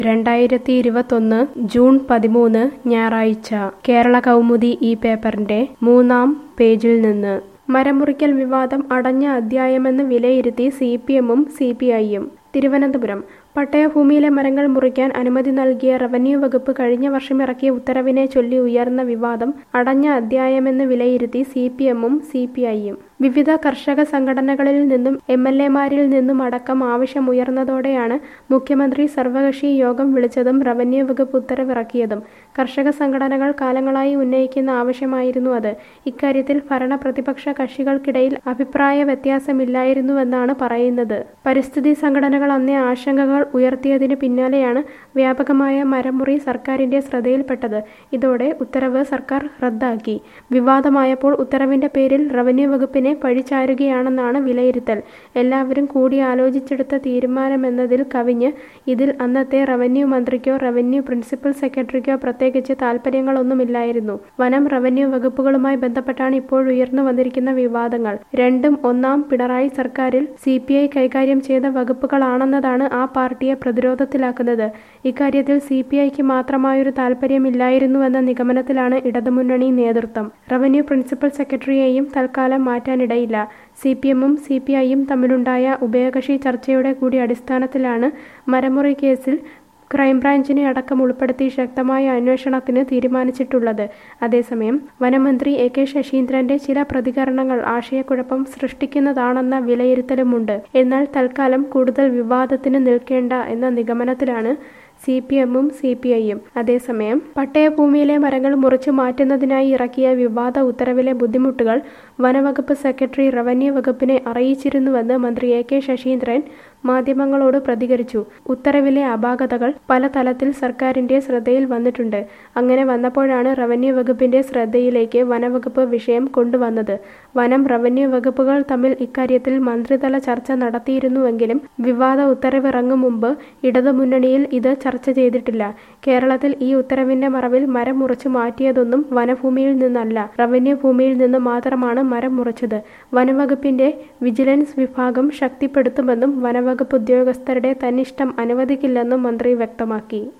രണ്ടായിരത്തി ഇരുപത്തൊന്ന് ജൂൺ പതിമൂന്ന് ഞായറാഴ്ച കേരള കൗമുദി ഈ പേപ്പറിന്റെ മൂന്നാം പേജിൽ നിന്ന് മരമുറിക്കൽ വിവാദം അടഞ്ഞ അധ്യായമെന്ന് വിലയിരുത്തി സി പി എമ്മും സി പി ഐയും തിരുവനന്തപുരം പട്ടയഭൂമിയിലെ മരങ്ങൾ മുറിക്കാൻ അനുമതി നൽകിയ റവന്യൂ വകുപ്പ് കഴിഞ്ഞ വർഷം ഇറക്കിയ ഉത്തരവിനെ ചൊല്ലി ഉയർന്ന വിവാദം അടഞ്ഞ അധ്യായമെന്ന് വിലയിരുത്തി സി പി എമ്മും സി പി ഐയും വിവിധ കർഷക സംഘടനകളിൽ നിന്നും എം എൽ എമാരിൽ നിന്നും അടക്കം ആവശ്യമുയർന്നതോടെയാണ് മുഖ്യമന്ത്രി സർവകക്ഷി യോഗം വിളിച്ചതും റവന്യൂ വകുപ്പ് ഉത്തരവിറക്കിയതും കർഷക സംഘടനകൾ കാലങ്ങളായി ഉന്നയിക്കുന്ന ആവശ്യമായിരുന്നു അത് ഇക്കാര്യത്തിൽ ഭരണ പ്രതിപക്ഷ കക്ഷികൾക്കിടയിൽ അഭിപ്രായ വ്യത്യാസമില്ലായിരുന്നുവെന്നാണ് പറയുന്നത് പരിസ്ഥിതി സംഘടനകൾ അന്നേ ആശങ്കകൾ ഉയർത്തിയതിന് പിന്നാലെയാണ് വ്യാപകമായ മരമുറി സർക്കാരിന്റെ ശ്രദ്ധയിൽപ്പെട്ടത് ഇതോടെ ഉത്തരവ് സർക്കാർ റദ്ദാക്കി വിവാദമായപ്പോൾ ഉത്തരവിന്റെ പേരിൽ റവന്യൂ വകുപ്പിനെ പഴിചാരുകയാണെന്നാണ് വിലയിരുത്തൽ എല്ലാവരും കൂടി ആലോചിച്ചെടുത്ത തീരുമാനമെന്നതിൽ കവിഞ്ഞ് ഇതിൽ അന്നത്തെ റവന്യൂ മന്ത്രിക്കോ റവന്യൂ പ്രിൻസിപ്പൽ സെക്രട്ടറിക്കോ പ്രത്യേകിച്ച് താൽപ്പര്യങ്ങളൊന്നുമില്ലായിരുന്നു വനം റവന്യൂ വകുപ്പുകളുമായി ബന്ധപ്പെട്ടാണ് ഇപ്പോൾ ഉയർന്നു വന്നിരിക്കുന്ന വിവാദങ്ങൾ രണ്ടും ഒന്നാം പിണറായി സർക്കാരിൽ സി പി ഐ കൈകാര്യം ചെയ്ത വകുപ്പുകളാണെന്നതാണ് ആ പാർട്ടിയെ പ്രതിരോധത്തിലാക്കുന്നത് ഇക്കാര്യത്തിൽ സി പി ഐക്ക് മാത്രമായൊരു താൽപ്പര്യമില്ലായിരുന്നുവെന്ന നിഗമനത്തിലാണ് ഇടതുമുന്നണി നേതൃത്വം റവന്യൂ പ്രിൻസിപ്പൽ സെക്രട്ടറിയെയും തൽക്കാലം മാറ്റാനിടയില്ല സി പി എമ്മും സി പി ഐയും തമ്മിലുണ്ടായ ഉഭയകക്ഷി ചർച്ചയുടെ കൂടി അടിസ്ഥാനത്തിലാണ് മരമുറി കേസിൽ ക്രൈംബ്രാഞ്ചിനെ അടക്കം ഉൾപ്പെടുത്തി ശക്തമായ അന്വേഷണത്തിന് തീരുമാനിച്ചിട്ടുള്ളത് അതേസമയം വനമന്ത്രി എ കെ ശശീന്ദ്രന്റെ ചില പ്രതികരണങ്ങൾ ആശയക്കുഴപ്പം സൃഷ്ടിക്കുന്നതാണെന്ന വിലയിരുത്തലുമുണ്ട് എന്നാൽ തൽക്കാലം കൂടുതൽ വിവാദത്തിന് നിൽക്കേണ്ട എന്ന നിഗമനത്തിലാണ് സി പി എമ്മും സി പി ഐയും അതേസമയം പട്ടയഭൂമിയിലെ മരങ്ങൾ മുറിച്ചു മാറ്റുന്നതിനായി ഇറക്കിയ വിവാദ ഉത്തരവിലെ ബുദ്ധിമുട്ടുകൾ വനവകുപ്പ് സെക്രട്ടറി റവന്യൂ വകുപ്പിനെ അറിയിച്ചിരുന്നുവെന്ന് മന്ത്രി എ കെ ശശീന്ദ്രൻ മാധ്യമങ്ങളോട് പ്രതികരിച്ചു ഉത്തരവിലെ അപാകതകൾ പല തലത്തിൽ സർക്കാരിന്റെ ശ്രദ്ധയിൽ വന്നിട്ടുണ്ട് അങ്ങനെ വന്നപ്പോഴാണ് റവന്യൂ വകുപ്പിന്റെ ശ്രദ്ധയിലേക്ക് വനവകുപ്പ് വിഷയം കൊണ്ടുവന്നത് വനം റവന്യൂ വകുപ്പുകൾ തമ്മിൽ ഇക്കാര്യത്തിൽ മന്ത്രിതല ചർച്ച നടത്തിയിരുന്നുവെങ്കിലും വിവാദ ഉത്തരവിറങ്ങും മുമ്പ് ഇടതുമുന്നണിയിൽ ഇത് ചർച്ച ചെയ്തിട്ടില്ല കേരളത്തിൽ ഈ ഉത്തരവിന്റെ മറവിൽ മരം മുറിച്ചു മാറ്റിയതൊന്നും വനഭൂമിയിൽ നിന്നല്ല റവന്യൂ ഭൂമിയിൽ നിന്ന് മാത്രമാണ് മരം മുറിച്ചത് വനവകുപ്പിന്റെ വിജിലൻസ് വിഭാഗം ശക്തിപ്പെടുത്തുമെന്നും വനവകുപ്പ് ഉദ്യോഗസ്ഥരുടെ തന്നിഷ്ടം അനുവദിക്കില്ലെന്നും മന്ത്രി വ്യക്തമാക്കി